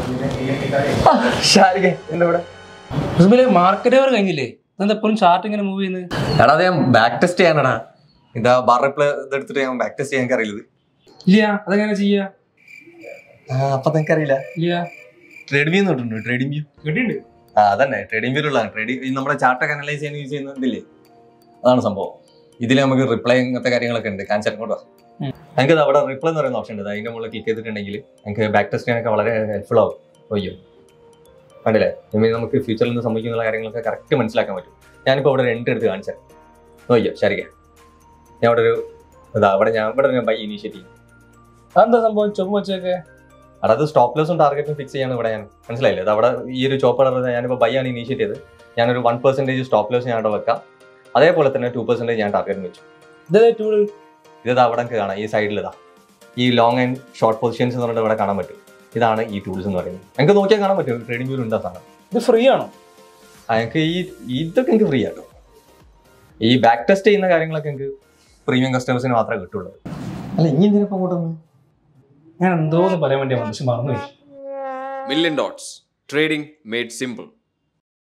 ഷാരിക എന്താ ഇവിടെ ഉസ്മിലെ മാർക്കറ്റ് അവർ കഴിഞ്ഞില്ലേ എന്താ എപ്പോഴും ചാർട്ട് ഇങ്ങനെ മൂവ് ചെയ്യുന്നത് എടാ അത് ഞാൻ ബാക്ക് ടെസ്റ്റ് ചെയ്യാനടാ ഇതാ ബാർ റിപ്ലൈ ഇതെടുത്തിട്ട് ഞാൻ ബാക്ക് ടെസ്റ്റ് ചെയ്യാൻ എനിക്ക് അറിയില്ലത് ഇല്ല അതെങ്ങനെ ചെയ്യാ അപ്പൊ നിനക്ക് അറിയില്ല ഇല്ല ട്രേഡ് വ്യൂ നോട്ടുണ്ട് ട്രേഡിംഗ് വ്യൂ കിട്ടിയിട്ടുണ്ട് ആ അതന്നെ ട്രേഡിംഗ് വ്യൂ ഉള്ളതാണ് ട്രേഡിംഗ് നമ്മുടെ ചാർട്ടൊക്കെ അനലൈസ് ചെയ്യാൻ യൂസ് ചെയ്യുന്ന ഇതില്ലേ അതാണ് സംഭവം ഇതിൽ നമുക്ക് റിപ്ലൈ അങ്ങനത്തെ കാര്യങ്ങളൊക്കെ ഉണ്ട് കാണിച്ചാൽ ഇങ്ങോട്ട് വാ ഉം. നമുക്ക് ഇത് അവിടെ റിപ്ലൈ എന്ന് പറയുന്ന ഓപ്ഷൻ ഉണ്ട് അതിന്റെ മുകളിൽ ക്ലിക്ക് ചെയ്തിട്ടുണ്ടെങ്കിൽ നമുക്ക് ബാക്ക് ടെസ്റ്റ് ചെയ്യാനൊക്കെ വളരെ ഹെൽപ്ഫുൾ ആവും അയ്യോ കണ്ടില്ലേ I mean, നമുക്ക് ഫ്യൂച്ചറിൽ നിന്ന് സംഭവിക്കുന്ന കാര്യങ്ങളൊക്കെ കറക്റ്റ് മനസ്സിലാക്കാൻ പറ്റും ഞാനിപ്പോൾ ഇവിടെ രണ്ട് എടുത്ത് കാണിച്ചാൽ അയ്യോ ശരിയാ ഞാൻ അവിടെ ഒരു ഇതാ അവിടെ ഞാൻ ഇവിടെ ഞാൻ ബൈ ഇനീഷ്യേറ്റ് ചെയ്യും അതെന്താ സംഭവം ചുമ വെച്ചൊക്കെ അവിടെ അത് സ്റ്റോപ്പ് ലോസും ടാർഗറ്റും ഫിക്സ് ചെയ്യാണ് ഇവിടെ ഞാൻ മനസ്സിലായില്ലേ അത് അവിടെ ഈ ഒരു ചോപ്പ് കളർ ഞാനിപ്പോൾ ബൈ ആണ് ഇനീഷ്യേറ്റ് ചെയ്ത് ഞാനൊരു വൺ പെർസെൻറ്റേജ് സ്റ്റോപ്പ് ലോസ് ഞാൻ അവിടെ വെക്കാം അതേപോലെ തന്നെ ടു പെർസെൻറ്റേജ് ഞാൻ ടാർഗറ്റ് വെച്ചു ഇതേ ടൂള് ഇത് അവിടെ നിങ്ങൾക്ക് കാണാം ഈ സൈഡിൽ ഇതാ ഈ ലോങ് ആൻഡ് ഷോർട്ട് പൊസിഷൻസ് എന്ന് പറഞ്ഞിട്ട് ഇവിടെ കാണാൻ പറ്റും ഇതാണ് ഈ ടൂൾസ് എന്ന് പറയുന്നത് എനിക്ക് നോക്കിയാൽ കാണാൻ പറ്റും ട്രേഡിംഗ് വ്യൂ ഉണ്ട് ആ സാധനം ഇത് ഫ്രീ ആണോ ആ, എനിക്ക് ഈ ഇതൊക്കെ എനിക്ക് ഫ്രീ ആട്ടോ ഈ ബാക്ക് ടെസ്റ്റ് ചെയ്യുന്ന കാര്യങ്ങളൊക്കെ എനിക്ക് പ്രീമിയം കസ്റ്റമേഴ്സിന് മാത്രമേ കിട്ടുള്ളൂ അല്ല ഇനി എന്തിനാ അങ്ങോട്ടൊന്നും ഞാൻ എന്തോന്ന് പറയാൻ വേണ്ടിയാണ് പക്ഷെ മറന്നുപോയി Million Dots Trading Made Simple.